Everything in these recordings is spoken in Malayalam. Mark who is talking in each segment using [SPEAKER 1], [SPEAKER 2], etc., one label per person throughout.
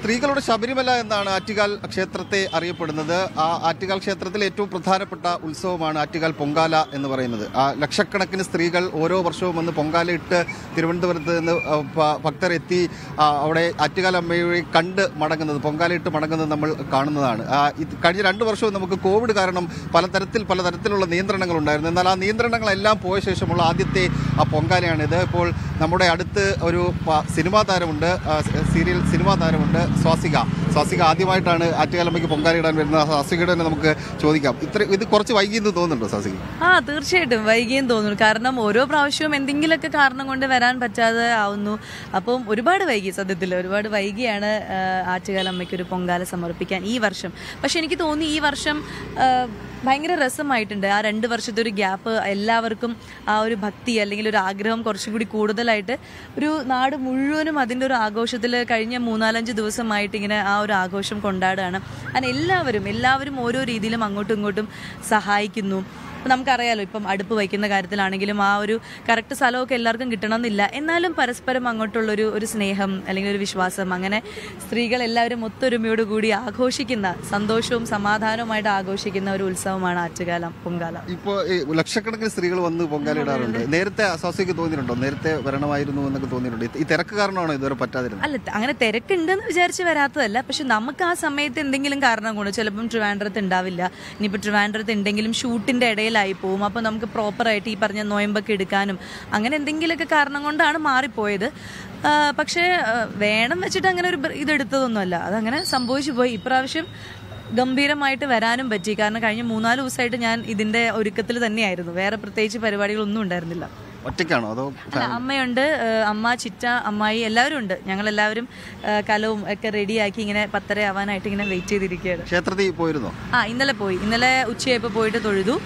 [SPEAKER 1] സ്ത്രീകളുടെ ശബരിമല എന്നാണ് ആറ്റുകാൽ ക്ഷേത്രത്തെ അറിയപ്പെടുന്നത് ആ ആറ്റുകാൽ ക്ഷേത്രത്തിലെ ഏറ്റവും പ്രധാനപ്പെട്ട ഉത്സവമാണ് ആറ്റുകാൽ പൊങ്കാല എന്ന് പറയുന്നത് ആ ലക്ഷക്കണക്കിന് സ്ത്രീകൾ ഓരോ വർഷവും വന്ന് പൊങ്കാല ഇട്ട് തിരുവനന്തപുരത്ത് നിന്ന് ആ, ഭ- ഭക്തർ എത്തി ആ, അവിടെ ആറ്റുകാൽ അമ്മയെ കണ്ട് മടങ്ങുന്നത് പൊങ്കാല ഇട്ട് മടങ്ങുന്നത് നമ്മൾ കാണുന്നതാണ് ആ, ഇത് കഴിഞ്ഞ രണ്ട് വർഷവും നമുക്ക് കോവിഡ് കാരണം പലതരത്തിൽ പലതരത്തിലുള്ള നിയന്ത്രണങ്ങൾ ഉണ്ടായിരുന്നു എന്നാൽ ആ നിയന്ത്രണങ്ങളെല്ലാം പോയ ശേഷമുള്ള ആദ്യത്തെ ആ പൊങ്കാലയാണിത് ഇപ്പോൾ നമ്മുടെ അടുത്ത് ഒരു പ- സിനിമാ താരമുണ്ട് ആ, സ- സീരിയൽ സിനിമാ താരമുണ്ട് സ്വാസിക സ്വാസിക ആദ്യമായിട്ടാണ് ആറ്റുകാലമ്മയ്ക്ക് പൊങ്കാല ഇടാൻ വരുന്ന സ്വാസികയുടെ തന്നെ നമുക്ക് ചോദിക്കാം ഇത്ര ഇത് കുറച്ച് വൈകിയെന്ന് തോന്നുന്നുണ്ടോ സ്വാസിക
[SPEAKER 2] ആ തീർച്ചയായിട്ടും വൈകിയെന്ന് തോന്നുന്നു കാരണം ഓരോ പ്രാവശ്യവും എന്തെങ്കിലുമൊക്കെ കാരണം കൊണ്ട് വരാൻ പറ്റാതെ ആവുന്നു അപ്പം ഒരുപാട് വൈകി സത്യത്തിൽ ഒരുപാട് വൈകിയാണ് ആ, ആറ്റുകാലമ്മയ്ക്ക് ഒരു പൊങ്കാല സമർപ്പിക്കാൻ ഈ വർഷം പക്ഷെ എനിക്ക് തോന്നി ഈ വർഷം ആ, ഭയങ്കര രസമായിട്ടുണ്ട് ആ രണ്ട് വർഷത്തെ ഒരു ഗ്യാപ്പ് എല്ലാവർക്കും ആ ഒരു ഭക്തി അല്ലെങ്കിൽ ഒരു ആഗ്രഹം കുറച്ചും കൂടി കൂടുതലായിട്ട് ഒരു നാട് മുഴുവനും അതിൻ്റെ ഒരു ആഘോഷത്തിൽ കഴിഞ്ഞ മൂന്നാലഞ്ച് ദിവസമായിട്ട് ഇങ്ങനെ ആ ഒരു ആഘോഷം കൊണ്ടാടുകയാണ് അങ്ങനെ എല്ലാവരും എല്ലാവരും ഓരോ രീതിയിലും അങ്ങോട്ടും ഇങ്ങോട്ടും സഹായിക്കുന്നു ഇപ്പം നമുക്കറിയാലോ ഇപ്പം അടുപ്പ് വയ്ക്കുന്ന കാര്യത്തിലാണെങ്കിലും ആ ഒരു കറക്റ്റ് സ്ഥലമൊക്കെ എല്ലാവർക്കും കിട്ടണമെന്നില്ല എന്നാലും പരസ്പരം അങ്ങോട്ടുള്ളൊരു ഒരു സ്നേഹം അല്ലെങ്കിൽ ഒരു വിശ്വാസം അങ്ങനെ സ്ത്രീകൾ എല്ലാവരും ഒത്തൊരുമയോട് കൂടി ആഘോഷിക്കുന്ന സന്തോഷവും സമാധാനവുമായിട്ട് ആഘോഷിക്കുന്ന ഒരു ഉത്സവമാണ് ആറ്റുകാലം പൊങ്കാല
[SPEAKER 1] ഇപ്പോൾ ഈ ലക്ഷക്കണക്കിന് സ്ത്രീകൾ വന്ന് പൊങ്കാല ഇടാറുണ്ട് നേരത്തെ സ്വാസിക്ക് തോന്നിയിട്ടുണ്ടോ നേരത്തെ വരണമായിരുന്നു എന്നൊക്കെ തോന്നിയിട്ടുണ്ടോ ഈ തിരക്ക് കാരണമാണോ ഇതുവരെ പറ്റാതിരുന്നത്
[SPEAKER 2] അല്ല ത- അങ്ങനെ തിരക്കുണ്ടെന്ന് വിചാരിച്ച് വരാത്തതല്ല പക്ഷെ നമുക്ക് ആ സമയത്ത് എന്തെങ്കിലും കാരണം കൊണ്ട് ചിലപ്പം ട്രിവാൻഡ്രത്ത് ഉണ്ടാവില്ല ഇനിയിപ്പോൾ ട്രിവാൻഡ്രത്ത് ഉണ്ടെങ്കിലും ഷൂട്ടിന്റെ ഇടയിലായി പോകും അപ്പോൾ നമുക്ക് പ്രോപ്പറായിട്ട് ഈ പറഞ്ഞ നോയമ്പൊക്കെ എടുക്കാനും അങ്ങനെ എന്തെങ്കിലുമൊക്കെ കാരണം കൊണ്ടാണ് മാറിപ്പോയത് ആ, പക്ഷേ ആ, വേണം വെച്ചിട്ട് അങ്ങനെ ഒരു ബ്ര- ഇതെടുത്തതൊന്നുമല്ല അതങ്ങനെ സംഭവിച്ചു പോയി ഇപ്രാവശ്യം ഗംഭീരമായിട്ട് വരാനും പറ്റി കാരണം കഴിഞ്ഞ മൂന്നാല് ദിവസമായിട്ട് ഞാൻ ഇതിന്റെ ഒരുക്കത്തിൽ തന്നെയായിരുന്നു വേറെ പ്രത്യേകിച്ച് പരിപാടികളൊന്നും ഉണ്ടായിരുന്നില്ല
[SPEAKER 1] ഒറ്റയ്ക്കാണോ അതോ
[SPEAKER 2] അല്ല അമ്മയുണ്ട് ഏഹ് അമ്മ ചിറ്റ അമ്മായി എല്ലാവരും ഉണ്ട് ഞങ്ങൾ എല്ലാവരും ഏഹ് കലവും ഒക്കെ റെഡിയാക്കി ഇങ്ങനെ പത്തര ആവാനായിട്ട് ഇങ്ങനെ വെയിറ്റ് ചെയ്തിരിക്കുകയാണ്
[SPEAKER 1] ക്ഷേത്രത്തിൽ പോയിരുന്നോ
[SPEAKER 2] ആ ഇന്നലെ പോയി ഇന്നലെ ഉച്ചയായപ്പോൾ പോയിട്ട് തൊഴുതു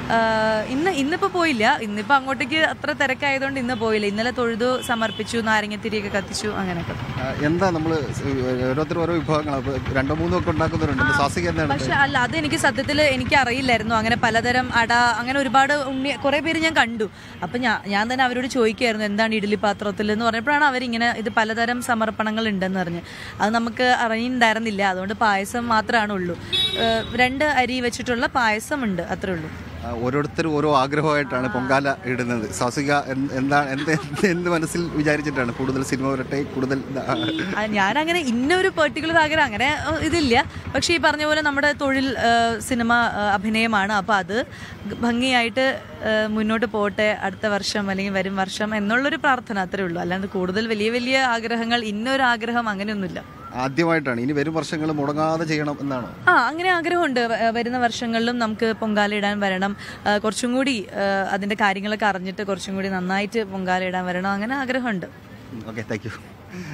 [SPEAKER 2] ആഹ് ഇന്ന് ഇന്നിപ്പോൾ പോയില്ല ഇന്നിപ്പോൾ അങ്ങോട്ടേക്ക് അത്ര തിരക്കായതുകൊണ്ട് ഇന്ന് പോയില്ല ഇന്നലെ തൊഴുതു സമർപ്പിച്ചു നാരങ്ങത്തിരിയൊക്കെ കത്തിച്ചു അങ്ങനെയൊക്കെ
[SPEAKER 1] ആ, എന്താ നമ്മൾ ഓരോരുത്തർ ഓരോ വിഭവങ്ങൾ അപ്പൊ രണ്ടോ മൂന്നോ ഒക്കെ ഉണ്ടാക്കുന്നവരുണ്ട് സ്വാസിക എന്താണ്
[SPEAKER 2] പക്ഷെ അല്ല അത് എനിക്ക് സത്യത്തിൽ എനിക്ക് അറിയില്ലായിരുന്നു അങ്ങനെ പലതരം അട അങ്ങനെ ഒരുപാട് ഉണ്ണി കുറെ പേര് ഞാൻ കണ്ടു അപ്പൊ ഞാൻ ഞാൻ തന്നെ അവരോട് ചോദിക്കായിരുന്നു എന്താണ് ഇഡ്ഡലി പാത്രത്തിൽ എന്ന് പറഞ്ഞപ്പോഴാണ് അവരിങ്ങനെ ഇത് പലതരം സമർപ്പണങ്ങൾ ഉണ്ടെന്ന് പറഞ്ഞ് അത് നമുക്ക് അറിയുന്നുണ്ടായിരുന്നില്ല അതുകൊണ്ട് പായസം മാത്രമാണ് ഉള്ളൂ ഏഹ് രണ്ട് അരി വെച്ചിട്ടുള്ള പായസം ഉണ്ട് അത്രേ ഉള്ളൂ
[SPEAKER 1] ആ, ഓരോരുത്തരും ഓരോ ആഗ്രഹമായിട്ടാണ് പൊങ്കാല ഇടുന്നത് സ്വാസിക എന്ത് എന്താണ് എന്ത് എന്ത് എന്ത് മനസ്സിൽ വിചാരിച്ചിട്ടാണ് കൂടുതൽ സിനിമ വരട്ടെ കൂടുതൽ ഇതാ-
[SPEAKER 2] ആ, ഞാനങ്ങനെ ഇന്നൊരു പെർട്ടിക്കുലർ ആഗ്രഹം അങ്ങനെ ഏഹ്, ഇതില്ല പക്ഷേ ഈ പറഞ്ഞ പോലെ നമ്മുടെ തൊഴിൽ ഏഹ്, സിനിമ ഏഹ്, അഭിനയമാണ് അപ്പോൾ അത് ഭംഗിയായിട്ട് ഏഹ്, മുന്നോട്ട് പോട്ടെ അടുത്ത വർഷം അല്ലെങ്കിൽ വരും വർഷം എന്നുള്ളൊരു പ്രാർത്ഥന അത്രേ ഉള്ളൂ അല്ലാണ്ട് കൂടുതൽ വലിയ വലിയ ആഗ്രഹങ്ങൾ ഇന്നൊരു ആഗ്രഹം അങ്ങനെയൊന്നുമില്ല
[SPEAKER 1] ആദ്യമായിട്ടാണ് ഇനി വരും വർഷങ്ങൾ മുടങ്ങാതെ ചെയ്യണം എന്നാണോ
[SPEAKER 2] ആ അങ്ങനെ ആഗ്രഹമുണ്ട് വ- വരുന്ന വർഷങ്ങളിലും നമുക്ക് പൊങ്കാല ഇടാൻ വരണം ആ, കുറച്ചും കൂടി ആ, അതിന്റെ കാര്യങ്ങളൊക്കെ അറിഞ്ഞിട്ട് കുറച്ചും കൂടി നന്നായിട്ട് പൊങ്കാല ഇടാൻ വരണം അങ്ങനെ ആഗ്രഹമുണ്ട്
[SPEAKER 1] ഓക്കെ താങ്ക് യു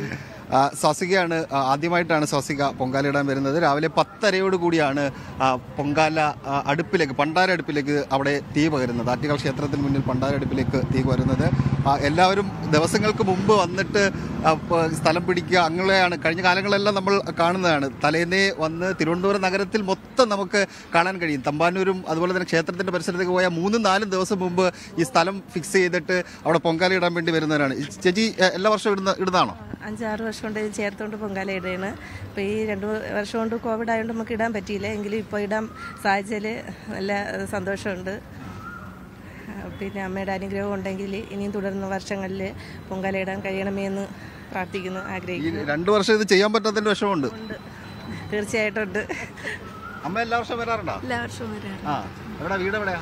[SPEAKER 1] സ്വാസികയാണ് ആ, ആദ്യമായിട്ടാണ് സ്വാസിക പൊങ്കാലയിടാൻ വരുന്നത് രാവിലെ പത്തരയോട് കൂടിയാണ് ആ, പൊങ്കാല ആ, അടുപ്പിലേക്ക് പണ്ടാര അടുപ്പിലേക്ക് അവിടെ തീ പകരുന്നത് ആറ്റുകാൽ ക്ഷേത്രത്തിന് മുന്നിൽ പണ്ടാര അടുപ്പിലേക്ക് തീ പകരുന്നത് ആ, എല്ലാവരും ദിവസങ്ങൾക്ക് മുമ്പ് വന്നിട്ട് ആ, പ- സ്ഥലം പിടിക്കുക അങ്ങനെയാണ് കഴിഞ്ഞ കാലങ്ങളെല്ലാം നമ്മൾ കാണുന്നതാണ് തലേന്നേ വന്ന് തിരുവനന്തപുരം നഗരത്തിൽ മൊത്തം നമുക്ക് കാണാൻ കഴിയും തമ്പാനൂരും അതുപോലെ തന്നെ ക്ഷേത്രത്തിന്റെ പരിസരത്തേക്ക് പോയ മൂന്നും നാലും ദിവസം മുമ്പ് ഈ സ്ഥലം ഫിക്സ് ചെയ്തിട്ട് അവിടെ പൊങ്കാല ഇടാൻ വേണ്ടി വരുന്നവരാണ് ഈ ചേച്ചി എ, എല്ലാ വർഷവും ഇടുന്ന ഇടുന്നതാണോ
[SPEAKER 3] അഞ്ചാറ് വർഷം കൊണ്ട് ഇത് ചേർത്തുകൊണ്ട് പൊങ്കാല ഇടുകയാണ് ഇപ്പോൾ ഈ രണ്ട് വർഷം കൊണ്ട് കോവിഡ് ആയതുകൊണ്ട് നമുക്ക് ഇടാൻ പറ്റിയില്ല എങ്കിലും ഇപ്പോൾ ഇടാൻ സാധിച്ചതിൽ നല്ല ഏഹ്, സന്തോഷമുണ്ട് ആ, പിന്നെ അമ്മയുടെ അനുഗ്രഹം ഉണ്ടെങ്കിൽ ഇനിയും തുടർന്ന വർഷങ്ങളിൽ പൊങ്കാല ഇടാൻ കഴിയണമേ എന്ന് പ്രാർത്ഥിക്കുന്നു
[SPEAKER 1] ഈ
[SPEAKER 3] ആഗ്രഹിക്കുന്നു
[SPEAKER 1] രണ്ടു വർഷം ഇത് ചെയ്യാൻ പറ്റാത്തതിന്റെ വിഷമമുണ്ട്
[SPEAKER 3] ഉണ്ട് തീർച്ചയായിട്ടും ഉണ്ട്
[SPEAKER 1] അമ്മ എല്ലാ വർഷവും വരാറുണ്ടോ
[SPEAKER 3] എല്ലാ വർഷവും വരാറ്
[SPEAKER 1] ആ എവിടെ വീട് എവിടെയാ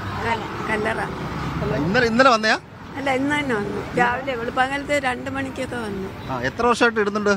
[SPEAKER 3] കല്ലറ
[SPEAKER 1] അല്ല, ഇന്നലെ ഇന്നലെ വന്നയാ
[SPEAKER 3] അല്ല ഇന്ന് തന്നെ വന്നു രാവിലെ വെളുപ്പാങ്കലത്ത് രണ്ട് മണിക്കൊക്കെ വന്നു
[SPEAKER 1] ആ എത്ര വർഷമായിട്ട് ഇടുന്നുണ്ട്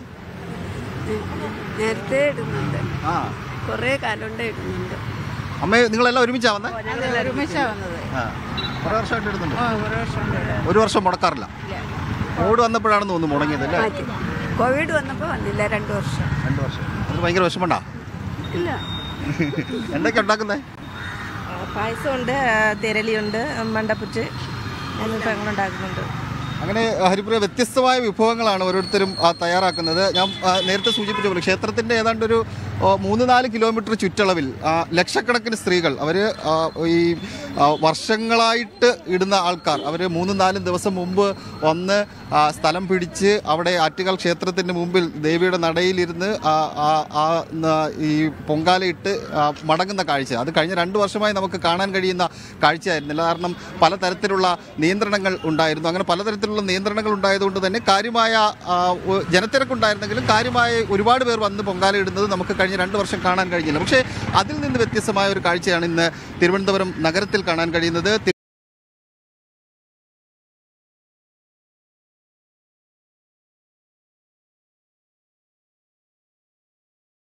[SPEAKER 3] നേരത്തെ ഇടുന്നുണ്ട്
[SPEAKER 1] ആ
[SPEAKER 3] കുറേ കാലം കൊണ്ട് ഇടുന്നുണ്ട്
[SPEAKER 1] അമ്മ നിങ്ങളെല്ലാം ഒരുമിച്ചാ വന്നേ
[SPEAKER 3] ഒരുമിച്ചാണ് വന്നത്
[SPEAKER 1] ആ കുറെ വർഷമായിട്ട് ഇടുന്നുണ്ട്
[SPEAKER 3] ഒരു വർഷം കൊണ്ട്
[SPEAKER 1] ഒരു വർഷം മുടക്കാറില്ല കോവിഡ് വന്നപ്പോഴാണെന്ന് തോന്നുന്നു മുടങ്ങിയത് അല്ലേ
[SPEAKER 3] മാറ്റി കോവിഡ് വന്നപ്പോൾ വന്നില്ല രണ്ട് വർഷം
[SPEAKER 1] രണ്ട് വർഷം അത് ഭയങ്കര വിഷമണ്ടാ
[SPEAKER 3] ഇല്ല
[SPEAKER 1] എന്തൊക്കെ ഉണ്ടാക്കുന്നേ
[SPEAKER 3] പായസമുണ്ട് തിരളിയുണ്ട് മണ്ടപ്പുറ്റ് എന്നിട്ട് അങ്ങനെ ഉണ്ടാക്കുന്നുണ്ട്
[SPEAKER 1] അങ്ങനെ ഹരിപ്രിയ വ്യത്യസ്തമായ വിഭവങ്ങളാണ് ഓരോരുത്തരും ആ, തയ്യാറാക്കുന്നത് ഞാൻ ആ, നേരത്തെ സൂചിപ്പിച്ച പോലെ ക്ഷേത്രത്തിന്റെ ഏതാണ്ട് ഒരു ആ, മൂന്ന് നാല് കിലോമീറ്റർ ചുറ്റളവിൽ ആ, ലക്ഷക്കണക്കിന് സ്ത്രീകൾ അവർ ഈ ആ, വർഷങ്ങളായിട്ട് ഇടുന്ന ആൾക്കാർ അവർ മൂന്നും നാലും ദിവസം മുമ്പ് വന്ന് ആ, സ്ഥലം പിടിച്ച് അവിടെ ആറ്റുകാൽ ക്ഷേത്രത്തിന്റെ മുമ്പിൽ ദേവിയുടെ നടയിലിരുന്ന് ആ, ആ, ആ, ന- ഈ പൊങ്കാലയിട്ട് ആ, മടങ്ങുന്ന കാഴ്ച അത് കഴിഞ്ഞ രണ്ട് വർഷമായി നമുക്ക് കാണാൻ കഴിയുന്ന കാഴ്ചയായിരുന്നില്ല കാരണം പലതരത്തിലുള്ള നിയന്ത്രണങ്ങൾ ഉണ്ടായിരുന്നു അങ്ങനെ പലതരത്തിലുള്ള നിയന്ത്രണങ്ങൾ ഉണ്ടായതുകൊണ്ട് തന്നെ കാര്യമായ ആ, ഒ- ജനത്തിരക്കുണ്ടായിരുന്നെങ്കിലും കാര്യമായ ഒരുപാട് പേർ വന്ന് പൊങ്കാല ഇടുന്നത് നമുക്ക് കഴിഞ്ഞ രണ്ട് വർഷം കാണാൻ കഴിഞ്ഞില്ല പക്ഷേ അതിൽ നിന്ന് വ്യത്യസ്തമായ ഒരു കാഴ്ചയാണ് ഇന്ന് തിരുവനന്തപുരം നഗരത്തിൽ കാണാൻ കഴിയുന്നത് തിരു-